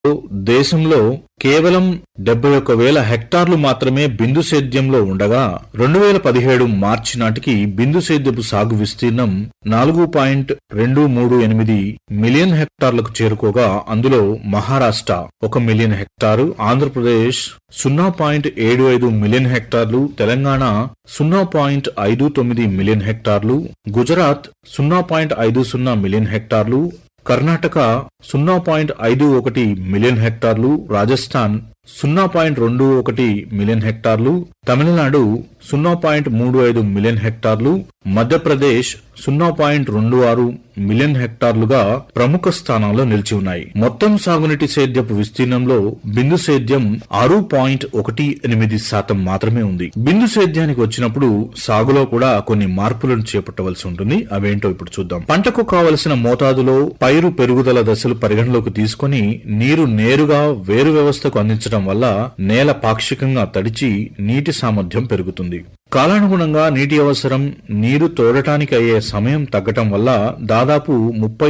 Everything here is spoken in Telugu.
దేశంలో కేవలం డెబ్బై ఒక్క వేల హెక్టార్లు మాత్రమే బిందు సేద్యంలో ఉండగా రెండు వేల పదిహేడు మార్చి నాటికి బిందు సేద్యపు సాగు విస్తీర్ణం నాలుగు పాయింట్ రెండు మూడు ఎనిమిది మిలియన్ హెక్టార్లకు చేరుకోగా అందులో మహారాష్ట్ర ఒక మిలియన్ హెక్టారు ఆంధ్రప్రదేశ్ సున్నా పాయింట్ ఏడు ఐదు మిలియన్ హెక్టార్లు తెలంగాణ సున్నా పాయింట్ ఐదు తొమ్మిది మిలియన్ హెక్టార్లు గుజరాత్ సున్నా పాయింట్ ఐదు సున్నా మిలియన్ హెక్టార్లు కర్ణాటక సున్నా పాయింట్ ఐదు ఒకటి మిలియన్ హెక్టార్లు రాజస్థాన్ సున్నా పాయింట్ రెండు ఒకటి మిలియన్ హెక్టార్లు తమిళనాడు సున్నా పాయింట్ మూడు ఐదు మిలియన్ హెక్టార్లు మధ్యప్రదేశ్ సున్నా పాయింట్ రెండు ఆరు మిలియన్ హెక్టార్లుగా ప్రముఖ స్థానాల్లో నిలిచి ఉన్నాయి మొత్తం సాగునీటి సేద్యపు విస్తీర్ణంలో బిందు సేద్యం ఆరు పాయింట్ ఒకటి ఎనిమిది శాతం మాత్రమే ఉంది బిందు సేద్యానికి వచ్చినప్పుడు సాగులో కూడా కొన్ని మార్పులను చేపట్టవలసి ఉంటుంది అవేంటో ఇప్పుడు చూద్దాం పంటకు కావలసిన మోతాదులో పైరు పెరుగుదల దశలు పరిగణలోకి తీసుకొని నీరు నేరుగా వేరు వ్యవస్థకు అందించడం వల్ల నేల పాక్షికంగా తడిచి నీటి సామర్థ్యం పెరుగుతుంది కాలానుగుణంగా నీటి అవసరం నీరు తోడటానికి అయ్యే సమయం తగ్గటం వల్ల దాదాపు ముప్పై